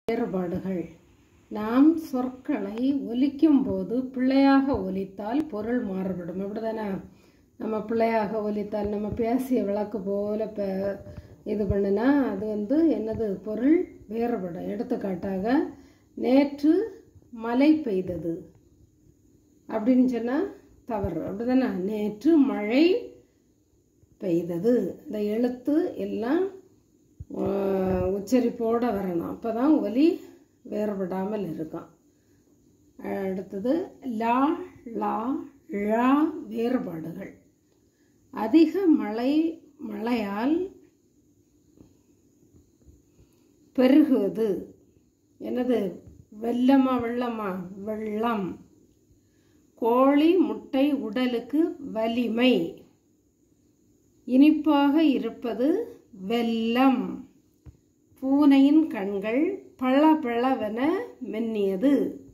வேறுபாடுகள் நாம் சொற்களை ஒலிக்கும் போது பிள்ளையாக ஒலித்தால் பொருள் மாறுபடும் அப்படிதானே நம்ம பிள்ளையாக ஒலித்தால் நம்ம பேசிய விளக்கு போல பே இது பண்ணுனா அது வந்து என்னது பொருள் வேறுபடும் எடுத்துக்காட்டாக நேற்று மழை பெய்தது அப்படின்னு சொன்னால் தவறு அப்படிதானே நேற்று மழை பெய்தது இந்த எழுத்து எல்லாம் ஆஹ், உச்சரிப்போட வரணும் அப்போ தான் ஒலி வேறுபடாமல் இருக்கும் அடுத்தது லா லா ழா வேறுபாடுகள் அதிக மழை மழையால் பெருகுவது என்னது வெள்ளமா வெள்ளமா வெள்ளம் கோழி முட்டை உடலுக்கு வலிமை இனிப்பாக இருப்பது வெல்லம் பூனையின் கண்கள் பளபளவென மென்னியது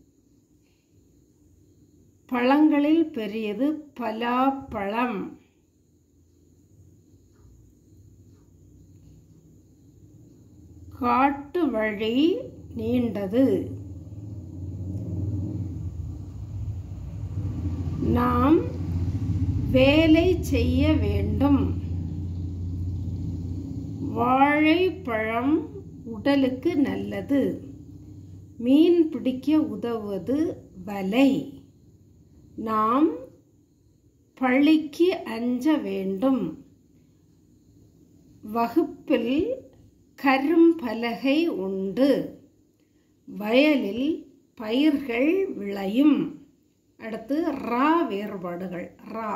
பழங்களில் பெரியது பலாப்பழம் காட்டு வழி நீண்டது நாம் வேலை செய்ய வேண்டும் வாழைப்பழம் உடலுக்கு நல்லது மீன் பிடிக்க உதவுவது வலை நாம் பழிக்கு அஞ்ச வேண்டும் வகுப்பில் கரும்பலகை உண்டு வயலில் பயிர்கள் விளையும் அடுத்து ரா வேறுபாடுகள் ரா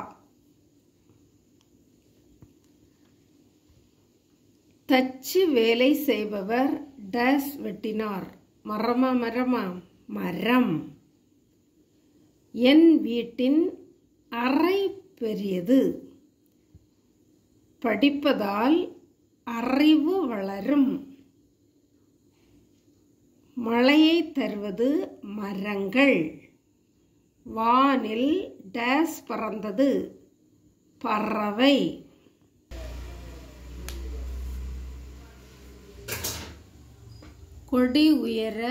தச்சு வேலை செய்பவர் டேஸ் வெட்டினார் மரமா மரமா மரம் என் வீட்டின் அறை பெரியது படிப்பதால் அறிவு வளரும் மழையை தருவது மரங்கள் வானில் டேஸ் பறந்தது பறவை கொடி உயர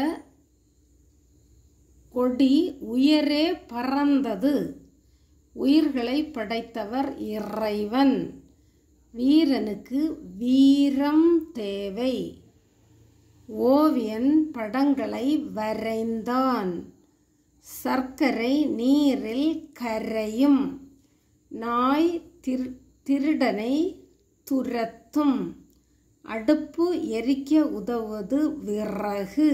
கொடி உயரே பறந்தது உயிர்களை படைத்தவர் இறைவன் வீரனுக்கு வீரம் தேவை ஓவியன் படங்களை வரைந்தான் சர்க்கரை நீரில் கரையும் நாய் திரு திருடனை துரத்தும் அடுப்பு எரிக்க உதவுவது விறகு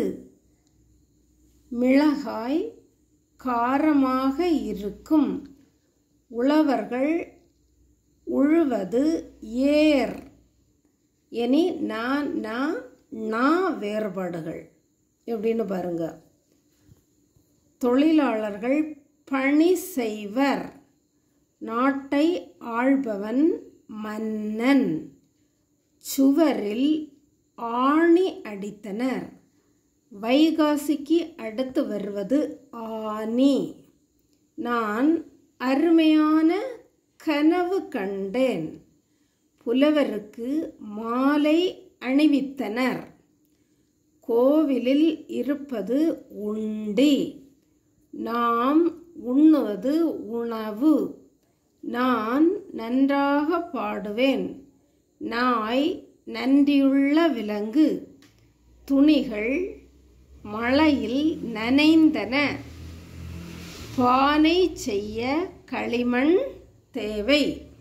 மிளகாய் காரமாக இருக்கும் உழவர்கள் உழுவது ஏர் இனி நான் நான் நான் வேறுபாடுகள் எப்படின்னு பாருங்க தொழிலாளர்கள் பணி செய்வர் நாட்டை ஆள்பவன் மன்னன் சுவரில் ஆணி அடித்தனர் வைகாசிக்கு அடுத்து வருவது ஆனி நான் அருமையான கனவு கண்டேன் புலவருக்கு மாலை அணிவித்தனர் கோவிலில் இருப்பது உண்டி நாம் உண்ணுவது உணவு நான் நன்றாக பாடுவேன் நாய் நன்றியுள்ள விலங்கு துணிகள் மழையில் நனைந்தன பானை செய்ய களிமண் தேவை